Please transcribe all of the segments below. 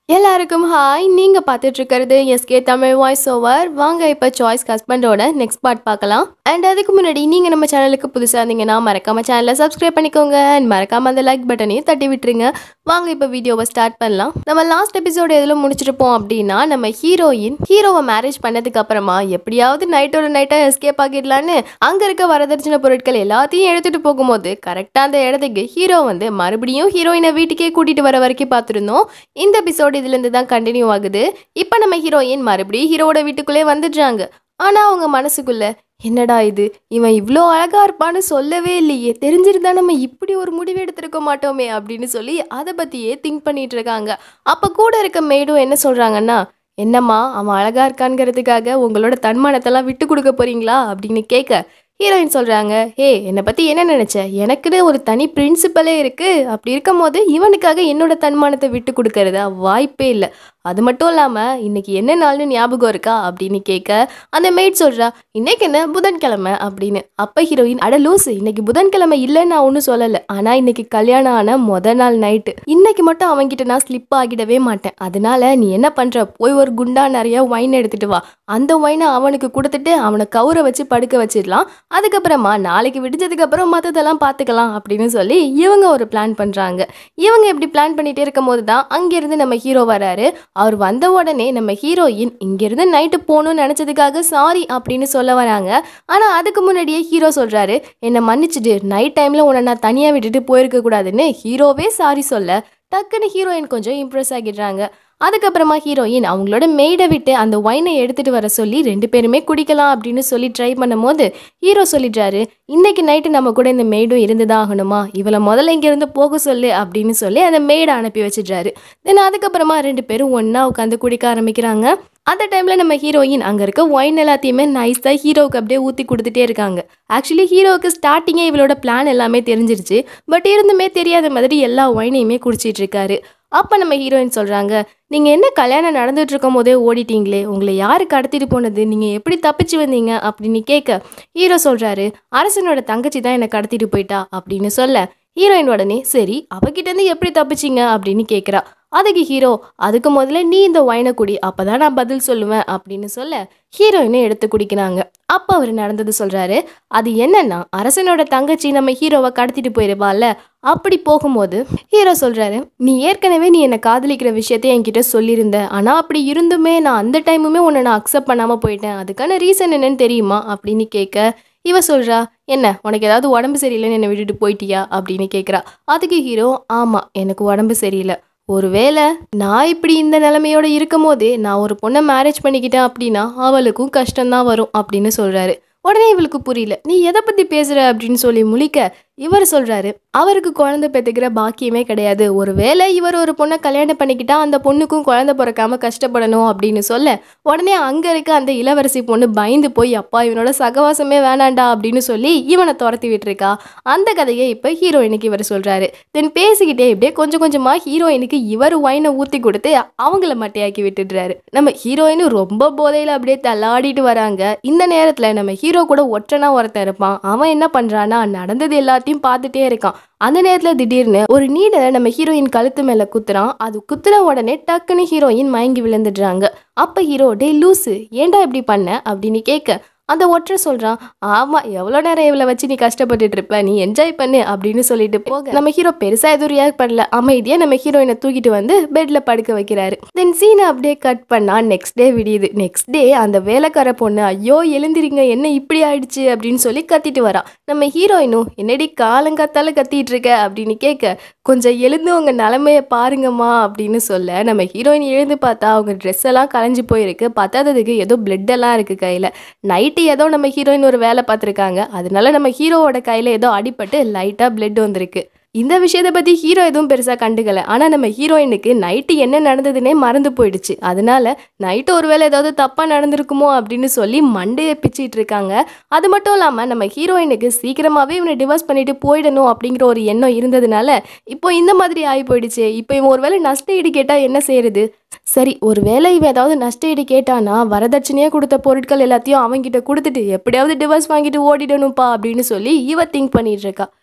எல்லாருக்கும் ஹாய் நீங்கள் பார்த்துட்டு இருக்கிறது எஸ்கே தமிழ் வாய்ஸ் ஓவர் வாங்க இப்போ சாய்ஸ் ஹஸ்பண்டோட நெக்ஸ்ட் பார்ட் பார்க்கலாம் அண்ட் அதுக்கு முன்னாடி நீங்கள் நம்ம சேனலுக்கு புதுசாக இருந்தீங்கன்னா மறக்காம சேனலை சப்ஸ்கிரைப் பண்ணிக்கோங்க அண்ட் மறக்காம அந்த லைக் பட்டனையும் தட்டி விட்டுருங்க வாங்க இப்போ வீடியோவை ஸ்டார்ட் பண்ணலாம் நம்ம லாஸ்ட் எபிசோடு எதில் முடிச்சிருப்போம் அப்படின்னா நம்ம ஹீரோயின் ஹீரோவை மேரேஜ் பண்ணதுக்கு அப்புறமா எப்படியாவது நைட்டோட நைட்டாக எஸ்கேப் ஆகிடலான்னு அங்கே இருக்க வரதட்சணை பொருட்கள் எல்லாத்தையும் எடுத்துகிட்டு போகும்போது கரெக்டாக அந்த இடத்துக்கு ஹீரோ வந்து மறுபடியும் ஹீரோயினை வீட்டுக்கே கூட்டிகிட்டு வர வரைக்கும் பார்த்துருந்தோம் இந்த எபிசோடு இதுலேருந்து தான் கண்டினியூ ஆகுது இப்போ நம்ம ஹீரோயின் மறுபடியும் ஹீரோவோட வீட்டுக்குள்ளே வந்துடுறாங்க ஆனால் அவங்க மனசுக்குள்ள என்னடா இது இவன் இவ்வளோ அழகா இருப்பான்னு சொல்லவே இல்லையே தெரிஞ்சிருந்தா நம்ம இப்படி ஒரு முடிவு எடுத்திருக்க மாட்டோமே அப்படின்னு சொல்லி அதை பற்றியே திங்க் பண்ணிட்டு இருக்காங்க அப்போ கூட இருக்க மேடும் என்ன சொல்கிறாங்கன்னா என்னம்மா அவன் அழகா இருக்கான்ங்கிறதுக்காக உங்களோட தன்மானத்தெல்லாம் விட்டு கொடுக்க போறீங்களா அப்படின்னு கேட்க ஹீரோயின் சொல்கிறாங்க ஹே என்னை பற்றி என்ன நினச்ச எனக்குன்னு ஒரு தனி பிரின்சிபலே இருக்குது அப்படி இருக்கும்போது இவனுக்காக என்னோட தன்மானத்தை விட்டு கொடுக்கறதா வாய்ப்பே இல்லை அது மட்டும் இல்லாமல் இன்னைக்கு என்ன நாள்னு ஞாபகம் இருக்கா அப்படின்னு கேட்க அந்த மெய்ட் சொல்கிறா இன்னைக்கு என்ன புதன்கிழமை அப்படின்னு அப்போ ஹீரோயின் அட லூசு இன்னைக்கு புதன்கிழமை இல்லைன்னு நான் ஒன்றும் சொல்லலை ஆனால் இன்னைக்கு கல்யாணம் ஆன முத நாள் நைட்டு இன்னைக்கு மட்டும் அவன்கிட்ட நான் ஸ்லிப் ஆகிடவே மாட்டேன் அதனால நீ என்ன பண்ணுற போய் ஒரு குண்டா நிறைய ஒயின் எடுத்துட்டு வா அந்த ஒயினை அவனுக்கு கொடுத்துட்டு அவனை கவுர வச்சு படுக்க வச்சிடலாம் அதுக்கப்புறமா நாளைக்கு விடிஞ்சதுக்கு அப்புறம் மற்றதெல்லாம் பார்த்துக்கலாம் அப்படின்னு சொல்லி இவங்க ஒரு பிளான் பண்ணுறாங்க இவங்க இப்படி பிளான் பண்ணிட்டே இருக்கும் போது தான் அங்கேருந்து நம்ம ஹீரோ வராரு அவர் வந்த உடனே நம்ம ஹீரோயின் இங்கேருந்து நைட்டு போகணும்னு நினச்சதுக்காக சாரி அப்படின்னு சொல்ல வராங்க ஆனால் அதுக்கு முன்னாடியே ஹீரோ சொல்கிறாரு என்னை மன்னிச்சிடு நைட் டைமில் உன்னை நான் தனியாக விட்டுட்டு போயிருக்க கூடாதுன்னு ஹீரோவே சாரி சொல்ல டக்குன்னு ஹீரோயின் கொஞ்சம் இம்ப்ரெஸ் ஆகிடுறாங்க அதுக்கப்புறமா ஹீரோயின் அவங்களோட மெய்டை விட்டு அந்த ஒயினை எடுத்துட்டு வர சொல்லி ரெண்டு பேருமே குடிக்கலாம் அப்படின்னு சொல்லி ட்ரை பண்ணும்போது ஹீரோ சொல்லிடுறாரு இன்னைக்கு நைட்டு நம்ம கூட இந்த மெய்டும் இருந்துதான் ஆகணுமா இவளை முதல்ல இங்கேருந்து போக சொல்லு அப்படின்னு சொல்லி அந்த மெய்டை அனுப்பி வச்சிடுறாரு தென் அதுக்கப்புறமா ரெண்டு பேரும் ஒன்றா உட்காந்து குடிக்க ஆரம்பிக்கிறாங்க அந்த டைமில் நம்ம ஹீரோயின் அங்கே இருக்க ஒயின் எல்லாத்தையுமே நைஸாக ஹீரோவுக்கு அப்படியே ஊற்றி கொடுத்துட்டே இருக்காங்க ஆக்சுவலி ஹீரோவுக்கு ஸ்டார்டிங்கே இவளோட பிளான் எல்லாமே தெரிஞ்சிருச்சு பட் இருந்துமே தெரியாத மாதிரி எல்லா ஒயினையுமே குடிச்சிட்டு இருக்காரு அப்போ நம்ம ஹீரோயின் சொல்கிறாங்க நீங்கள் என்ன கல்யாணம் நடந்துட்டு இருக்கும் போதே ஓடிட்டீங்களே உங்களை யாரு கடத்திட்டு போனது நீங்கள் எப்படி தப்பிச்சு வந்தீங்க அப்படின்னு கேட்க ஹீரோ சொல்கிறாரு அரசனோட தங்கச்சி தான் என்னை கடத்திட்டு போயிட்டா அப்படின்னு சொல்ல ஹீரோயின் உடனே சரி அவகிட்டேருந்து எப்படி தப்பிச்சிங்க அப்படின்னு கேட்குறா அதுக்கு ஹீரோ அதுக்கு முதல்ல நீ இந்த ஒயினை குடி அப்பதான் நான் பதில் சொல்லுவேன் அப்படின்னு சொல்ல ஹீரோயினை எடுத்து குடிக்கிறாங்க அப்போ அவர் நடந்தது சொல்றாரு அது என்னன்னா அரசனோட தங்கச்சி நம்ம ஹீரோவை கடத்திட்டு போயிருவாள்ல அப்படி போகும்போது ஹீரோ சொல்றாரு நீ ஏற்கனவே நீ என்னை காதலிக்கிற விஷயத்த என்கிட்ட சொல்லியிருந்த ஆனா அப்படி இருந்துமே நான் அந்த டைமுமே உன்னை நான் அக்செப்ட் பண்ணாம போயிட்டேன் அதுக்கான ரீசன் என்னன்னு தெரியுமா அப்படின்னு கேட்க இவ சொல்றா என்ன உனக்கு ஏதாவது உடம்பு சரியில்லைன்னு என்னை விட்டுட்டு போயிட்டியா அப்படின்னு கேட்குறா அதுக்கு ஹீரோ ஆமாம் எனக்கு உடம்பு சரியில்லை ஒருவேளை நான் இப்படி இந்த நிலைமையோட இருக்கும் போதே நான் ஒரு பொண்ணை மேரேஜ் பண்ணிக்கிட்டேன் அப்படின்னா அவளுக்கும் கஷ்டம்தான் வரும் அப்படின்னு சொல்றாரு உடனே இவளுக்கு புரியல நீ எதை பத்தி பேசுற அப்படின்னு சொல்லி முழிக்க இவர் சொல்றாரு அவருக்கு குழந்தை பெற்றுக்கிற பாக்கியமே கிடையாது ஒருவேளை இவர் ஒரு பொண்ணை கல்யாணம் பண்ணிக்கிட்டா அந்த பொண்ணுக்கும் குழந்தை பிறக்காம கஷ்டப்படணும் அப்படின்னு சொல்ல உடனே அங்க இருக்க அந்த இளவரசி பொண்ணு பயந்து போய் அப்பா இவனோட சகவாசமே வேணாண்டா அப்படின்னு சொல்லி இவனை துரத்தி விட்டுருக்கா அந்த கதையை இப்போ ஹீரோயினுக்கு இவர் சொல்றாரு தென் பேசிக்கிட்டே இப்படியே கொஞ்சம் கொஞ்சமா ஹீரோயினுக்கு இவர் ஒயினை ஊத்தி கொடுத்து அவங்கள மட்டையாக்கி விட்டுடுறாரு நம்ம ஹீரோயினும் ரொம்ப போதையில அப்படியே தள்ளாடிட்டு வராங்க இந்த நேரத்துல நம்ம ஹீரோ கூட ஒற்றனா ஒருத்தன் இருப்பான் அவன் என்ன பண்றான்னா நடந்தது எல்லாத்தையும் பார்த்துட்டே இருக்கான் அந்த நேரத்தில் திடீர்னு ஒரு நீடலை நம்ம ஹீரோயின் கழுத்து மேலே குத்துறான் அது குத்துன உடனே டக்குன்னு ஹீரோயின் மயங்கி விழுந்துடுறாங்க அப்போ ஹீரோ டே லூசு ஏன்டா இப்படி பண்ண அப்படின்னு கேட்க அந்த ஒற்றை சொல்கிறான் ஆமாம் எவ்வளோ நேரம் இவளை வச்சு நீ கஷ்டப்பட்டுட்டு இருப்ப நீ என்ஜாய் பண்ணு அப்படின்னு சொல்லிட்டு போக நம்ம ஹீரோ பெருசாக எதுவும் ரியாக்ட் பண்ணல அமைதியாக நம்ம ஹீரோயினை தூக்கிட்டு வந்து பெட்டில் படுக்க வைக்கிறாரு தென் சீனை அப்படியே கட் பண்ணா நெக்ஸ்ட் டே விடியுது நெக்ஸ்ட் டே அந்த வேலைக்கார பொண்ணு ஐயோ எழுந்திரிங்க என்ன இப்படி ஆயிடுச்சு அப்படின்னு சொல்லி கத்திட்டு வரா நம்ம ஹீரோயினும் என்னடி காலங்காத்தால கத்திட்டு இருக்க அப்படின்னு கேட்க கொஞ்சம் எழுந்து உங்க நிலமைய பாருங்கம்மா அப்படின்னு சொல்ல நம்ம ஹீரோயின் எழுந்து பார்த்தா அவங்க ட்ரெஸ் எல்லாம் கலைஞ்சு போயிருக்கு பத்தாததுக்கு ஏதோ பிளட் எல்லாம் இருக்கு கையில நைட்டு ஏதோ நம்ம ஹீரோயின் ஒரு வேலை பார்த்துருக்காங்க அதனால நம்ம ஹீரோவோட கையில ஏதோ அடிபட்டு லைட்டா பிளட் வந்திருக்கு இந்த விஷயத்தை பற்றி ஹீரோ எதுவும் பெருசாக கண்டுக்கல ஆனால் நம்ம ஹீரோயினுக்கு நைட்டு என்ன நடந்ததுன்னே மறந்து போயிடுச்சு அதனால நைட்டு ஒருவேளை ஏதாவது தப்பாக நடந்திருக்குமோ அப்படின்னு சொல்லி மண்டையை பிச்சிட்டு இருக்காங்க அது மட்டும் இல்லாமல் நம்ம ஹீரோயினுக்கு சீக்கிரமாகவே இவனை டிவோர்ஸ் பண்ணிட்டு போயிடணும் அப்படிங்கிற ஒரு எண்ணம் இருந்ததுனால இப்போ இந்த மாதிரி ஆகி போயிடுச்சு இப்போ இவன் ஒருவேளை நஷ்ட ஈடு கேட்டால் என்ன செய்யறது சரி ஒருவேளை இவன் ஏதாவது நஷ்ட ஈடு கேட்டானா வரதட்சணையாக கொடுத்த பொருட்கள் எல்லாத்தையும் அவன்கிட்ட கொடுத்துட்டு எப்படியாவது டிவோர்ஸ் வாங்கிட்டு ஓடிடணும்ப்பா அப்படின்னு சொல்லி இவ திங்க் பண்ணிட்டு இருக்கா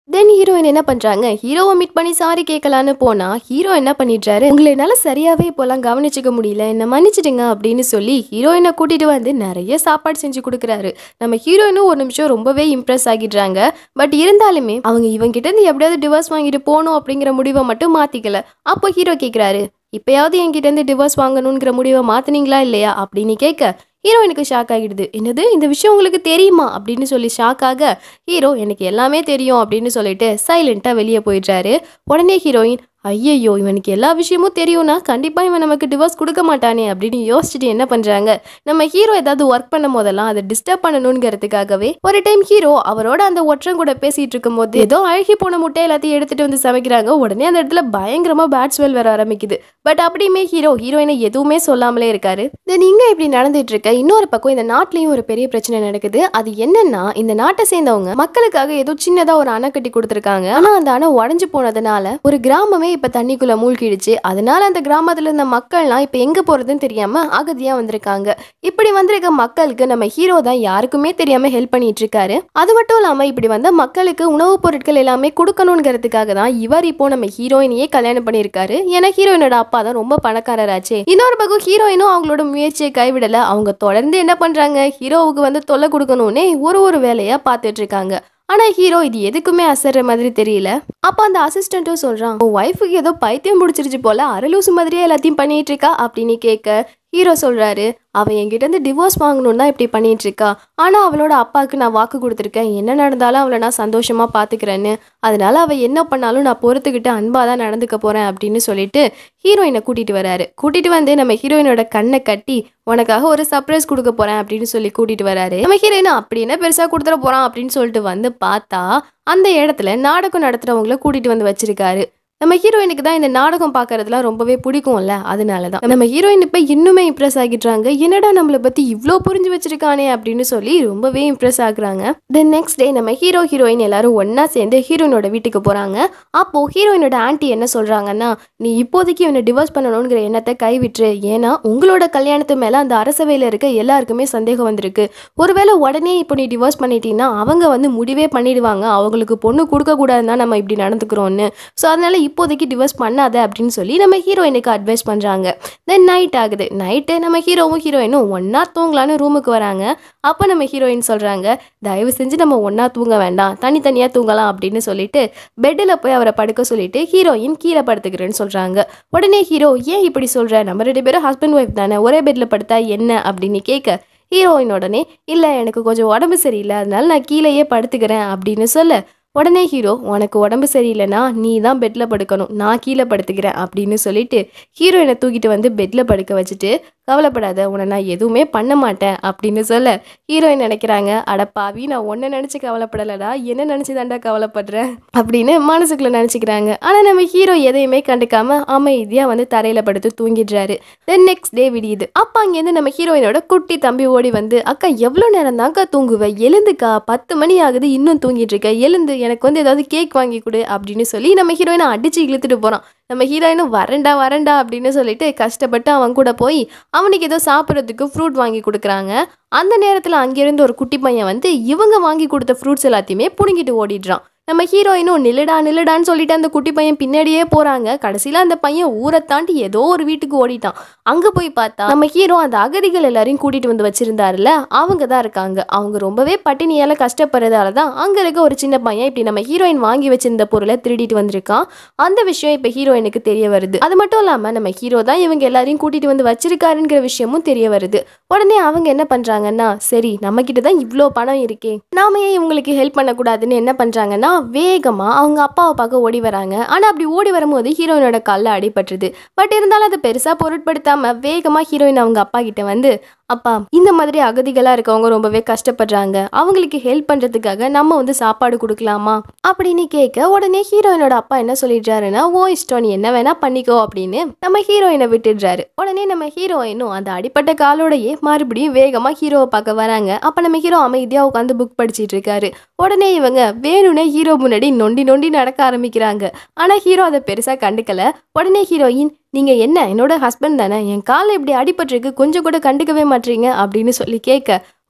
தென் ஹீரோயின் என்ன பண்றாங்க ஹீரோவை மீட் பண்ணி சாரி கேட்கலான்னு போனா ஹீரோ என்ன பண்ணிடுறாரு உங்களை என்னால சரியாவே இப்போலாம் கவனிச்சுக்க முடியல என்ன மன்னிச்சிடுங்க அப்படின்னு சொல்லி ஹீரோயினை கூட்டிட்டு வந்து நிறைய சாப்பாடு செஞ்சு கொடுக்குறாரு நம்ம ஹீரோயினும் ஒரு நிமிஷம் ரொம்பவே இம்ப்ரெஸ் ஆகிடுறாங்க பட் இருந்தாலுமே அவங்க இவங்க கிட்ட இருந்து எப்படியாவது டிவோர்ஸ் வாங்கிட்டு போகணும் அப்படிங்கிற முடிவை மட்டும் மாத்திக்கல அப்போ ஹீரோ கேட்குறாரு இப்பயாவது என்கிட்ட இருந்து டிவோர்ஸ் வாங்கணுங்கிற முடிவை மாத்துனீங்களா இல்லையா அப்படின்னு கேட்க ஹீரோயினுக்கு ஷாக் ஆகிடுது என்னது இந்த விஷயம் உங்களுக்கு தெரியுமா அப்படின்னு சொல்லி ஷாக் ஆக ஹீரோ எனக்கு எல்லாமே தெரியும் அப்படின்னு சொல்லிட்டு சைலண்ட்டாக வெளியே போயிடுறாரு உடனே ஹீரோயின் ஐயையோ இவனுக்கு எல்லா விஷயமும் தெரியும்னா கண்டிப்பாக இவன் நமக்கு டிவோர்ஸ் கொடுக்க மாட்டானே அப்படின்னு யோசிச்சுட்டு என்ன பண்ணுறாங்க நம்ம ஹீரோ ஏதாவது ஒர்க் பண்ணும் போதெல்லாம் அதை டிஸ்டர்ப் பண்ணணுங்கிறதுக்காகவே ஒரு டைம் ஹீரோ அவரோட அந்த ஒற்றன் கூட பேசிட்டு இருக்கும்போது ஏதோ அழகி போன முட்டை எல்லாத்தையும் எடுத்துட்டு வந்து சமைக்கிறாங்க உடனே அந்த இடத்துல பயங்கரமா பேட் ஸ்மெல் வர ஆரம்பிக்குது பட் அப்படியுமே ஹீரோ ஹீரோயினை எதுவுமே சொல்லாமலே இருக்காரு தென் இங்க இப்படி நடந்துட்டு இருக்க இன்னொரு பக்கம் இந்த நாட்டிலையும் ஒரு பெரிய பிரச்சனை நடக்குது அது என்னன்னா இந்த நாட்டை சேர்ந்தவங்க மக்களுக்காக ஏதோ சின்னதா ஒரு அணை கட்டி கொடுத்துருக்காங்க ஆனா அந்த அணை உடஞ்சு போனதுனால ஒரு கிராமமே இப்ப தண்ணிக்குள்ள மூழ்கிடுச்சு அதனால அந்த கிராமத்துல இருந்த மக்கள்லாம் இப்ப எங்க போறதுன்னு தெரியாம அகதியா வந்திருக்காங்க இப்படி வந்திருக்க மக்களுக்கு நம்ம ஹீரோ தான் யாருக்குமே தெரியாம ஹெல்ப் பண்ணிட்டு இருக்காரு அது மட்டும் இல்லாம இப்படி வந்த மக்களுக்கு உணவுப் பொருட்கள் எல்லாமே கொடுக்கணுங்கிறதுக்காக தான் இவர் இப்போ நம்ம ஹீரோயினையே கல்யாணம் பண்ணியிருக்காரு ஏன்னா ஹீரோயினோட அப்பா தான் ரொம்ப பணக்காரராச்சே இன்னொரு பக்கம் ஹீரோயினும் அவங்களோட முயற்சியை கைவிடல அவங்க தொடர்ந்து என்ன பண்றாங்க ஹீரோவுக்கு வந்து தொல்லை கொடுக்கணும்னே ஒரு ஒரு வேலையா பார்த்துட்டு இருக்காங்க ஆனா ஹீரோ இது எதுக்குமே அசர்ற மாதிரி தெரியல அப்ப அந்த அசிஸ்டண்ட்டும் சொல்றான் உன் ஒய்ஃபுக்கு ஏதோ பைத்தியம் பிடிச்சிருச்சு போல அரலூசு மாதிரியே எல்லாத்தையும் பண்ணிட்டு இருக்கா அப்படின்னு கேட்க ஹீரோ சொல்றாரு அவ என்கிட்ட இருந்து டிவோர்ஸ் வாங்கணும்னு தான் இப்படி பண்ணிட்டு இருக்கா ஆனா அவளோட அப்பாவுக்கு நான் வாக்கு கொடுத்துருக்கேன் என்ன நடந்தாலும் அவளை நான் சந்தோஷமா பாத்துக்கிறேன்னு அதனால அவ என்ன பண்ணாலும் நான் பொறுத்துக்கிட்டு அன்பா தான் நடந்துக்க போறேன் அப்படின்னு சொல்லிட்டு ஹீரோயினை கூட்டிட்டு வராரு கூட்டிட்டு வந்து நம்ம ஹீரோயினோட கண்ணை கட்டி உனக்காக ஒரு சர்ப்ரைஸ் கொடுக்க போறேன் அப்படின்னு சொல்லி கூட்டிட்டு வராரு நம்ம ஹீரோயின் அப்படி என்ன பெருசா கொடுத்துட போறான் அப்படின்னு சொல்லிட்டு வந்து பார்த்தா அந்த இடத்துல நாடகம் நடத்துறவங்கள கூட்டிட்டு வந்து வச்சிருக்காரு நம்ம ஹீரோயினுக்கு தான் இந்த நாடகம் பார்க்கறதுலாம் ரொம்பவே பிடிக்கும்ல அதனால தான் நம்ம ஹீரோயின் இப்போ இன்னுமே இம்ப்ரெஸ் ஆகிடுறாங்க என்னடா நம்மளை பற்றி இவ்வளோ புரிஞ்சு வச்சிருக்கானே அப்படின்னு சொல்லி ரொம்பவே இம்ப்ரெஸ் ஆகுறாங்க தென் நெக்ஸ்ட் டே நம்ம ஹீரோ ஹீரோயின் எல்லாரும் ஒன்றா சேர்ந்து ஹீரோயினோட வீட்டுக்கு போகிறாங்க அப்போது ஹீரோயினோட ஆன்ட்டி என்ன சொல்கிறாங்கன்னா நீ இப்போதைக்கு இவனை டிவோர்ஸ் பண்ணணுங்கிற எண்ணத்தை கைவிட்டுரு ஏன்னா உங்களோட கல்யாணத்து மேலே அந்த அரசவையில் இருக்க எல்லாருக்குமே சந்தேகம் வந்திருக்கு ஒருவேளை உடனே இப்போ நீ டிவோர்ஸ் பண்ணிட்டீங்கன்னா அவங்க வந்து முடிவே பண்ணிடுவாங்க அவங்களுக்கு பொண்ணு கொடுக்கக்கூடாதுன்னு தான் நம்ம இப்படி நடந்துக்கிறோன்னு ஸோ அதனால இப்போதைக்கு டிவோர்ஸ் பண்ணாத அப்படின்னு சொல்லி நம்ம ஹீரோயினுக்கு அட்வைஸ் பண்ணுறாங்க தென் நைட் ஆகுது நைட்டு நம்ம ஹீரோவும் ஹீரோயினும் ஒன்றா தூங்கலான்னு ரூமுக்கு வராங்க அப்போ நம்ம ஹீரோயின் சொல்கிறாங்க தயவு செஞ்சு நம்ம ஒன்றா தூங்க வேண்டாம் தனித்தனியாக தூங்கலாம் அப்படின்னு சொல்லிட்டு பெட்டில் போய் அவரை படுக்க சொல்லிட்டு ஹீரோயின் கீழே படுத்துக்கிறேன்னு சொல்கிறாங்க உடனே ஹீரோ ஏன் இப்படி சொல்கிற நம்ம ரெண்டு பேரும் ஹஸ்பண்ட் ஒய்ஃப் தானே ஒரே பெட்டில் படுத்தா என்ன அப்படின்னு கேட்க ஹீரோயின் உடனே இல்லை எனக்கு கொஞ்சம் உடம்பு சரியில்லை அதனால நான் கீழேயே படுத்துக்கிறேன் அப்படின்னு சொல்ல உடனே ஹீரோ உனக்கு உடம்பு சரியில்லைன்னா நீ தான் பெட்டில் படுக்கணும் நான் கீழே படுத்துக்கிறேன் அப்படின்னு சொல்லிட்டு ஹீரோயினை தூக்கிட்டு வந்து பெட்டில் படுக்க வச்சுட்டு கவலைப்படாத உன்னை நான் எதுவுமே பண்ண மாட்டேன் அப்படின்னு சொல்ல ஹீரோயின் நினைக்கிறாங்க அடப்பாவி நான் ஒன்றை நினச்சி கவலைப்படலடா என்ன நினச்சி தாண்டா கவலைப்படுறேன் அப்படின்னு மனசுக்குள்ள நினச்சிக்கிறாங்க ஆனால் நம்ம ஹீரோ எதையுமே கண்டுக்காம அமைதியாக வந்து தரையில் படுத்து தூங்கிடுறாரு தென் நெக்ஸ்ட் டே விடியுது அப்போ அங்கேருந்து நம்ம ஹீரோயினோட குட்டி தம்பி ஓடி வந்து அக்கா எவ்வளோ நேரம் தான்க்கா தூங்குவேன் எழுந்துக்கா பத்து மணி ஆகுது இன்னும் தூங்கிட்டு இருக்க எழுந்து எனக்கு வந்து ஏதாவது கேக் வாங்கி கொடு அப்படின்னு சொல்லி நம்ம ஹீரோயினை அடிச்சு இழுத்துட்டு போகிறான் நம்ம ஹீரோயினும் வரண்டா வரண்டா அப்படின்னு சொல்லிட்டு கஷ்டப்பட்டு அவன் கூட போய் அவனுக்கு ஏதோ சாப்பிட்றதுக்கு ஃப்ரூட் வாங்கி கொடுக்குறாங்க அந்த நேரத்தில் அங்கேருந்து ஒரு குட்டி பையன் வந்து இவங்க வாங்கி கொடுத்த ஃப்ரூட்ஸ் எல்லாத்தையுமே பிடுங்கிட்டு ஓடிடுறான் நம்ம ஹீரோயினும் நில்லுடா நில்லுடான்னு சொல்லிட்டு அந்த குட்டி பையன் பின்னாடியே போறாங்க கடைசியில் அந்த பையன் ஊரை தாண்டி ஏதோ ஒரு வீட்டுக்கு ஓடிட்டான் அங்க போய் பார்த்தா நம்ம ஹீரோ அந்த அகதிகள் எல்லாரையும் கூட்டிட்டு வந்து வச்சிருந்தாருல அவங்க தான் இருக்காங்க அவங்க ரொம்பவே பட்டினியால கஷ்டப்படுறதால தான் அங்க இருக்க ஒரு சின்ன பையன் இப்படி நம்ம ஹீரோயின் வாங்கி வச்சிருந்த பொருளை திருடிட்டு வந்திருக்கான் அந்த விஷயம் இப்ப ஹீரோயினுக்கு தெரிய வருது அது மட்டும் இல்லாம நம்ம ஹீரோ தான் இவங்க எல்லாரையும் கூட்டிட்டு வந்து வச்சிருக்காருங்கிற விஷயமும் தெரிய வருது உடனே அவங்க என்ன பண்றாங்கன்னா சரி நம்ம கிட்ட தான் இவ்வளோ பணம் இருக்கே நாம ஏன் இவங்களுக்கு ஹெல்ப் பண்ணக்கூடாதுன்னு என்ன பண்றாங்கன்னா வேகமா அவங்க அப்பாவை பார்க்க ஓடி வராங்க ஆனா அப்படி ஓடி வரும்போது ஹீரோயினோட கல்ல அடிபட்டுருது பட் இருந்தாலும் அதை பெருசா பொருட்படுத்தாம வேகமா ஹீரோயின் அவங்க அப்பா கிட்ட வந்து அப்பா இந்த மாதிரி அகதிகளா இருக்கவங்க ரொம்பவே கஷ்டப்படுறாங்க அவங்களுக்கு ஹெல்ப் பண்றதுக்காக நம்ம வந்து சாப்பாடு கொடுக்கலாமா அப்படின்னு கேட்க உடனே ஹீரோயினோட அப்பா என்ன சொல்லிடுறாருன்னா ஓ இஷ்டம் நீ என்ன வேணா பண்ணிக்கோ அப்படின்னு நம்ம ஹீரோயினை விட்டுடுறாரு உடனே நம்ம ஹீரோயினும் அந்த அடிப்பட்ட காலோடயே மறுபடியும் வேகமா ஹீரோவை பார்க்க வராங்க அப்ப நம்ம ஹீரோ அமைதியா உட்காந்து புக் படிச்சிட்டு இருக்காரு உடனே இவங்க வேணும்னே ஹீரோ முன்னாடி நொண்டி நொண்டி நடக்க ஆரம்பிக்கிறாங்க ஆனா ஹீரோ அதை பெருசா கண்டுக்கல உடனே ஹீரோயின் நீங்க என்ன என்னோட ஹஸ்பண்ட் தானே என் காலில் இப்படி அடிபட்டிருக்கு கொஞ்சம் கூட கண்டுக்கவே மாட்டீங்க அப்படின்னு சொல்லி கேட்க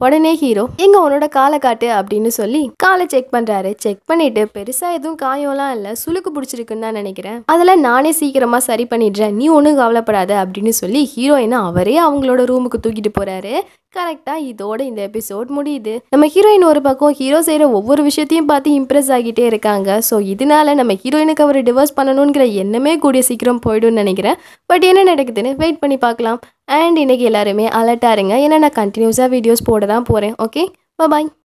உடனே ஹீரோ எங்க உன்னோட காலை காட்டு அப்படின்னு சொல்லி காலை செக் பண்றாரு செக் பண்ணிட்டு பெருசா எதுவும் காயம்லாம் இல்ல சுளுக்கு பிடிச்சிருக்குன்னு தான் நினைக்கிறேன் அதெல்லாம் நானே சீக்கிரமா சரி பண்ணிடுறேன் நீ ஒன்றும் கவலைப்படாத அப்படின்னு சொல்லி ஹீரோயினை அவரே அவங்களோட ரூமுக்கு தூக்கிட்டு போறாரு கரெக்டா இதோட இந்த எபிசோட் முடியுது நம்ம ஹீரோயின் ஒரு பக்கம் ஹீரோ செய்யற ஒவ்வொரு விஷயத்தையும் பார்த்து இம்ப்ரெஸ் ஆகிட்டே இருக்காங்க ஸோ இதனால நம்ம ஹீரோயினுக்கு அவர் டிவோர்ஸ் பண்ணணுங்கிற எண்ணமே கூடிய சீக்கிரம் போயிடும்னு நினைக்கிறேன் பட் என்ன நடக்குதுன்னு வெயிட் பண்ணி பார்க்கலாம் அண்ட் இன்னைக்கு எல்லாருமே அலர்ட்டாக இருங்க ஏன்னா நான் கண்டினியூஸாக வீடியோஸ் போட தான் போகிறேன் ஓகே பாய்